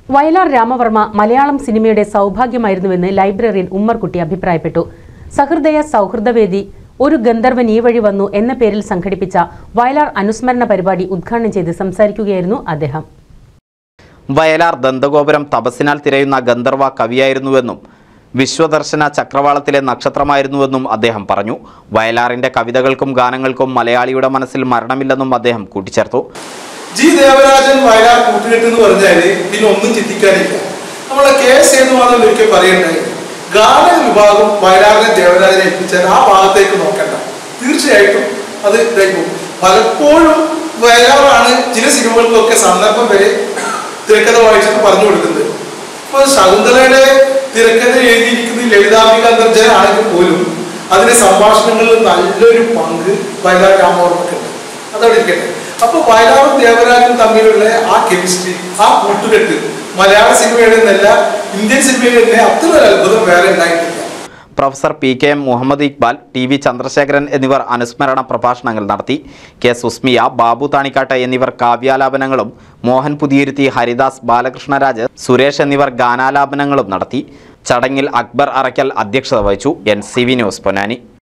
വയലാർ രാമവർമ്മ മലയാളം സിനിമയുടെ സൗഭാഗ്യമായിരുന്നുവെന്ന് ലൈബ്രറിയൻ ഉമ്മർകുട്ടി അഭിപ്രായപ്പെട്ടു സഹൃദയ സൗഹൃദവേദി ഒരു ഗന്ധർവൻ ഈ വഴി വന്നു എന്ന പേരിൽ സംഘടിപ്പിച്ച വയലാർ അനുസ്മരണ പരിപാടി ഉദ്ഘാടനം ചെയ്ത് സംസാരിക്കുകയായിരുന്നു അദ്ദേഹം വയലാർ ദന്തഗോപുരം തപസ്സിനാൽ തിരയുന്ന ഗന്ധർവ കവിയായിരുന്നുവെന്നും വിശ്വദർശന ചക്രവാളത്തിലെ നക്ഷത്രമായിരുന്നുവെന്നും അദ്ദേഹം പറഞ്ഞു വയലാറിന്റെ കവിതകൾക്കും ഗാനങ്ങൾക്കും മലയാളിയുടെ മനസ്സിൽ മരണമില്ലെന്നും അദ്ദേഹം കൂട്ടിച്ചേർത്തു ജി ദേവരാജൻ വയലാർ കൂട്ടുകെട്ട് എന്ന് പറഞ്ഞാല് പിന്നെ ഒന്നും ചിന്തിക്കാനില്ല നമ്മളെ കെ സേതുമാധവൻ ഒരിക്കൽ പറയണ്ടായി ഗാന വിഭാഗം വയലാറിനെ ദേവരാജനെ ഏൽപ്പിച്ചാൽ ആ ഭാഗത്തേക്ക് നോക്കണ്ട തീർച്ചയായിട്ടും അത് ഇതായി പോകും പലപ്പോഴും വയലാറാണ് ചില സിനിമകൾക്കൊക്കെ സന്ദർഭം വരെ തിരക്കഥ വായിച്ചിട്ട് പറഞ്ഞു കൊടുക്കുന്നത് ഇപ്പൊ ശകുന്തളയുടെ തിരക്കഥ എഴുതിയിരിക്കുന്ന ലളിതാംബിക അന്തർജന ആണെങ്കിൽ പോലും അതിന്റെ സംഭാഷണങ്ങളിൽ നല്ലൊരു പങ്ക് വയലാർ രാമവർമ്മക്കുണ്ട് അതവിടെ ഇരിക്കട്ടെ അപ്പൊ വയലാറും ദേവരാജനും തമ്മിലുള്ള ആ കെമിസ്ട്രി ആ കൂട്ടുകെട്ട് മലയാള സിനിമയുടെ എന്നല്ല ഇന്ത്യൻ സിനിമയുടെ തന്നെ അത്ര ഒരു അത്ഭുതം വേറെ ഉണ്ടായിട്ടില്ല professor P K M Muhammad Iqbal T V Chandrasekharan എന്നിവർ അനുസ്മരണ പ്രഭാഷണങ്ങൾ നടത്തി കെ സുസ്മിയ ബാബു താണിക്കാട്ട് എന്നിവർ കാവ്യാലാപനങ്ങളും മോഹൻ പുതിയിരുത്തി ഹരിദാസ് ബാലകൃഷ്ണരാജ് സുരേഷ് എന്നിവർ ഗാനാലാപനങ്ങളും നടത്തി ചടങ്ങിൽ അക്ബർ അറയ്ക്കൽ അധ്യക്ഷത വഹിച്ചു N C V news Ponnani